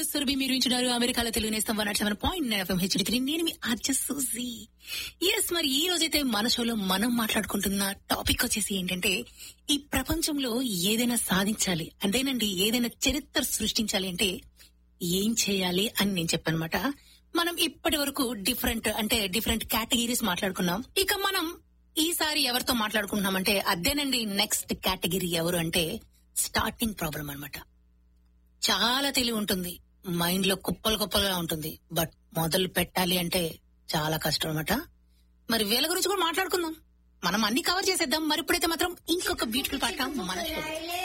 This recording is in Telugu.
సురభి మీరు ఇచ్చినారు అమెరికాలో తెలుగు నేస్తాం one seven point nine FM HD three నేను మీ ఆర్జ సూజీ ఎస్ మరి ఈ రోజైతే మన షోలో మనం మాట్లాడుకుంటున్న టాపిక్ వచ్చేసి ఏంటంటే ఈ ప్రపంచంలో ఏదైనా సాధించాలి అంతేనండి ఏదైనా చరిత్ర సృష్టించాలి అంటే ఏం చేయాలి అని నేను చెప్పానమాట మనం ఇప్పటి వరకు డిఫరెంట్ అంటే డిఫరెంట్ కేటగిరీస్ మాట్లాడుకున్నాం ఇక మనం ఈసారి ఎవరితో మాట్లాడుకుంటున్నాం అంటే అదేనండి నెక్స్ట్ కేటగిరీ ఎవరు అంటే స్టార్టింగ్ ప్రాబ్లం అన్నమాట చాలా తెలివి ఉంటుంది మైండ్ లో కుప్పలు కుప్పలుగా ఉంటుంది బట్ మొదలు పెట్టాలి అంటే చాలా కష్టం అనమాట మరి వీళ్ళ గురించి కూడా మాట్లాడుకుందాం మనం అన్ని కవర్ చేసేద్దాం మరి ఇప్పుడైతే మాత్రం ఇంకొక బ్యూటిఫుల్ పాట మన show.